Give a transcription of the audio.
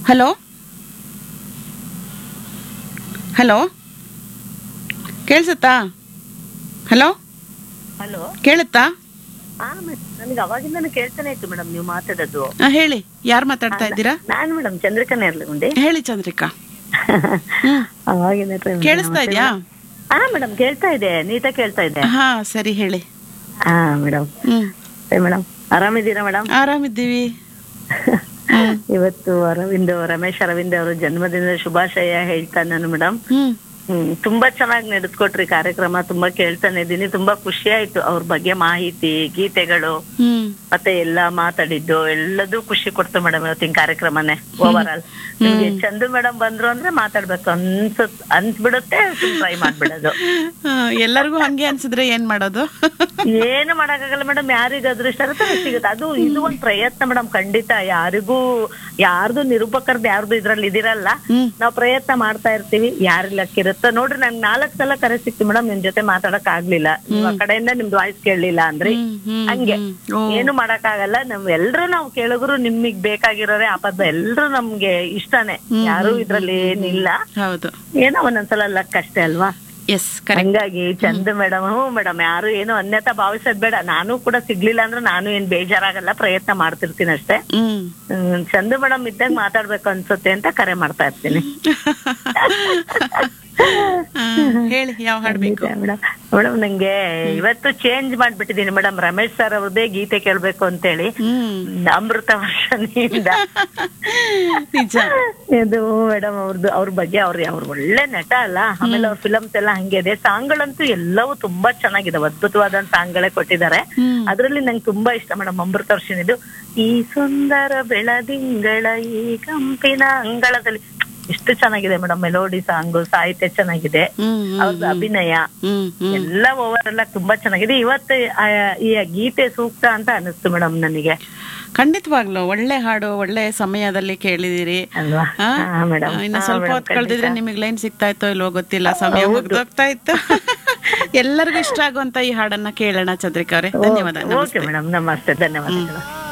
Hello hello ಕೇಳಿಸುತ್ತಾ hello hello ಕೇಳುತ್ತಾ ಹಾ ನನಗೆ ಅವಾಗಿಂದನೂ ಕೇಳ್ತಾನೆ ಇತ್ತು ಮೇಡಮ್ ನೀವು ಮಾತಾಡೋದು ಆ, ಹೇಳಿ ಯಾರು ಮಾತಾಡ್ತಾ ಇದ್ದೀರಾ ನಾನು ಮೇಡಮ್ ಚಂದ್ರಿಕಾ ನೇರ್ಲಗುಂಡಿ ಹೇಳಿ ಚಂದ್ರಿಕಾ ಹ್ಮ್ ಅವಾಗಿಂದ ಕೇಳಿಸ್ತಾ ಇದೆಯಾ ಹಾ ಮೇಡಮ್ ಕೇಳ್ತಾ ಇದೆ ನೀಟಾಗಿ ಕೇಳ್ತಾ ಇದೆ ಹಾ ಸರಿ ಹೇಳಿ ಹಾ ಮೇಡಮ್ ಹ್ಮ್ ಮೇಡಮ್ ಆರಾಮಿದ್ದೀರಾ ಮೇಡಮ್ ಆರಾಮಿದ್ದೀವಿ ಹ್ಮ್ ಇವತ್ತು ಅರವಿಂದ್ ರಮೇಶ್ ಅರವಿಂದ್ ಅವರ ಜನ್ಮದಿನದ ಶುಭಾಶಯ ಹೇಳ್ತಾ ನಾನು ಮೇಡಮ್ ಹ್ಮ್ ಹ್ಮ್ ತುಂಬಾ ಚೆನ್ನಾಗಿ ನಡೆಸ್ಕೊಟ್ರಿ ಕಾರ್ಯಕ್ರಮ ತುಂಬಾ ಕೇಳ್ತಾನೆ ಇದ್ದೀನಿ ತುಂಬಾ ಖುಷಿ ಆಯ್ತು ಅವ್ರ ಬಗ್ಗೆ ಮಾಹಿತಿ ಗೀತೆಗಳು ಹ್ಮ್ ಮತ್ತೆ ಎಲ್ಲಾ ಮಾತಾಡಿದ್ದು ಎಲ್ಲದೂ ಖುಷಿ ಕೊಡ್ತು ಮೇಡಮ್ ಇವತ್ತಿನ ಕಾರ್ಯಕ್ರಮನೇ ಓವರ್ ಆಲ್ ನಿಮ್ಗೆ ಚಂದು ಮೇಡಮ್ ಬಂದ್ರು ಅಂದ್ರೆ ಮಾತಾಡ್ಬೇಕು ಅನ್ಸುತ್ ಅನ್ಸ್ಬಿಡುತ್ತೆ ಟ್ರೈ ಮಾಡ್ಬಿಡೋದು ಆ, ಎಲ್ಲರಿಗೂ ಹಂಗೆ ಅನ್ಸಿದ್ರೆ ಏನ್ ಮಾಡೋದು ಏನು ಮಾಡಕ್ಕಾಗಲ್ಲ ಮೇಡಮ್ ಯಾರಿಗ ಅದೃಷ್ಟ ಇರುತ್ತೆ ಅವ್ರಿಗೆ ಸಿಗುತ್ತೆ ಅದು ಇದು ಒಂದ್ ಪ್ರಯತ್ನ ಮೇಡಮ್ ಖಂಡಿತ ಯಾರಿಗೂ ಯಾರ್ದು ನಿರೂಪಕರ್ದು ಯಾರ್ದು ಇದ್ರಲ್ಲಿ ಇದಿರಲ್ಲ ಹ್ಮ್ ನಾವ್ ಪ್ರಯತ್ನ ಮಾಡ್ತಾ ಇರ್ತೀವಿ ಯಾರ್ ಲಕ್ಕಿರುತ್ತೋ ನೋಡ್ರಿ ನಂಗ್ ನಾಲ್ಕ್ ಸಲ ಕರೆ ಸಿಕ್ತು ಮೇಡಮ್ ನಿಮ್ ಜೊತೆ ಮಾತಾಡಕ್ ಆಗ್ಲಿಲ್ಲ ನೀವ್ ಆ ಕಡೆಯಿಂದ ನಿಮ್ದು ವಾಯ್ಸ್ ಕೇಳಲಿಲ್ಲ ಅಂದ್ರಿ ಹ್ಮ್, ಹ್ಮ್, ಹಂಗೆ ಹ್ಮ್. ಓ. ಏನು ಮಾಡಕ್ಕಾಗಲ್ಲ ನಮ್ ಎಲ್ರು ನಾವು ಕೇಳಿದ್ರು ನಿಮಗ್ ಬೇಕಾಗಿರೋರೆ ಆಪದ ಎಲ್ರು ನಮ್ಗೆ ಇಷ್ಟನೇ ಯಾರು ಇದ್ರಲ್ಲಿ ಏನಿಲ್ಲ ಹೌದು ಏನೋ ಒಂದೊಂದ್ಸಲ ಲಕ್ ಅಷ್ಟೇ ಅಲ್ವಾ ಎಸ್ ಕರೆಕ್ಟ್ ಹಂಗಾಗಿ ಚಂದ ಮೇಡಮ್ ಹ್ಞೂ ಮೇಡಮ್ ಯಾರು ಏನು ಅನ್ಯತಾ ಭಾವಿಸೋದ್ ಬೇಡ ನಾನು ಕೂಡ ಸಿಗ್ಲಿಲ್ಲ ಅಂದ್ರೆ ನಾನು ಏನ್ ಬೇಜಾರಾಗಲ್ಲ ಪ್ರಯತ್ನ ಮಾಡ್ತಿರ್ತೀನಿ ಅಷ್ಟೇ ಹ್ಮ್ ಹ್ಮ್, ಚಂದು ಮೇಡಮ್ ಇದ್ದಾಗ ಮಾತಾಡ್ಬೇಕು ಅನ್ಸುತ್ತೆ ಅಂತ ಕರೆ ಮಾಡ್ತಾ ಇರ್ತೀನಿ ಆ, ಹೇಳಿ ಯಾವ ಹಾಡ್ ಬೇಕು ಮೇಡಮ್ ಮೇಡಮ್ ನಂಗೆ ಇವತ್ತು ಚೇಂಜ್ ಮಾಡ್ಬಿಟ್ಟಿದೀನಿ ಮೇಡಮ್ ರಮೇಶ್ ಸರ್ ಅವ್ರದ್ದೇ ಗೀತೆ ಕೇಳ್ಬೇಕು ಅಂತೇಳಿ ಹ್ಮ್ ಅಮೃತ ವರ್ಷನಿಂದ ನಿಜ ಇದು ಮೇಡಮ್ ಅವ್ರದ್ದು ಅವ್ರ ಬಗ್ಗೆ ಅವ್ರ ಅವ್ರ ಒಳ್ಳೆ ನಟ ಅಲ್ಲ ಆಮೇಲೆ ಅವ್ರ ಫಿಲಮ್ಸ್ ಎಲ್ಲ ಹಂಗೆ ಇದೆ ಸಾಂಗ್ಗಳಂತೂ ಎಲ್ಲವೂ ತುಂಬಾ ಚೆನ್ನಾಗಿದಾವೆ ಅದ್ಭುತವಾದ ಸಾಂಗ್ಗಳೇ ಕೊಟ್ಟಿದ್ದಾರೆ ಹ್ಮ್ ಅದ್ರಲ್ಲಿ ನಂಗೆ ತುಂಬಾ ಇಷ್ಟ ಮೇಡಮ್ ಅಮೃತ ವರ್ಷನಿದು ಈ ಸುಂದರ ಬೆಳದಿಂಗಳ ಈ ಕಂಪಿನ ಅಂಗಳದಲ್ಲಿ ಎಷ್ಟು ಚೆನ್ನಾಗಿದೆ ಮೇಡಮ್ ಮೆಲೋಡಿ ಸಾಂಗು ಸಾಹಿತ್ಯ ಚೆನ್ನಾಗಿದೆ ಹ್ಮ್ ಅವ್ರದ್ದು ಅಭಿನಯ ಹ್ಮ್ ಹ್ಮ್ ಎಲ್ಲ ಓವರ್ ಎಲ್ಲ ತುಂಬಾ ಚೆನ್ನಾಗಿದೆ ಇವತ್ತು ಆ, ಈ ಗೀತೆ ಸೂಕ್ತ ಅಂತ ಅನಿಸ್ತು ಮೇಡಮ್ ನನಗೆ ಖಂಡಿತವಾಗ್ಲು ಒಳ್ಳೆ ಹಾಡು ಒಳ್ಳೆ ಸಮಯದಲ್ಲಿ ಕೇಳಿದಿರಿ ಅಲ್ವಾ ಆ? ಹಾ ಮೇಡಮ್ ಇನ್ನು ಸ್ವಲ್ಪ ಹೊತ್ತು ಕಳೆದಿದ್ರೆ ನಿಮಗೆ ಲೈನ್ ಸಿಗ್ತಾ ಇತ್ತೋ ಇಲ್ವೋ ಗೊತ್ತಿಲ್ಲ ಸಮಯ ಮುಗ್ದೋಗ್ತಾ ಇತ್ತು ಎಲ್ಲರಿಗೂ ಇಷ್ಟ ಆಗುವಂತ ಈ ಹಾಡನ್ನ ಕೇಳೋಣ ಚಂದ್ರಿಕಾ ಅವರೇ ಧನ್ಯವಾದ ಓಕೆ ನಮಸ್ತೆ ಮೇಡಮ್ ನಮಸ್ತೆ ಧನ್ಯವಾದಗಳು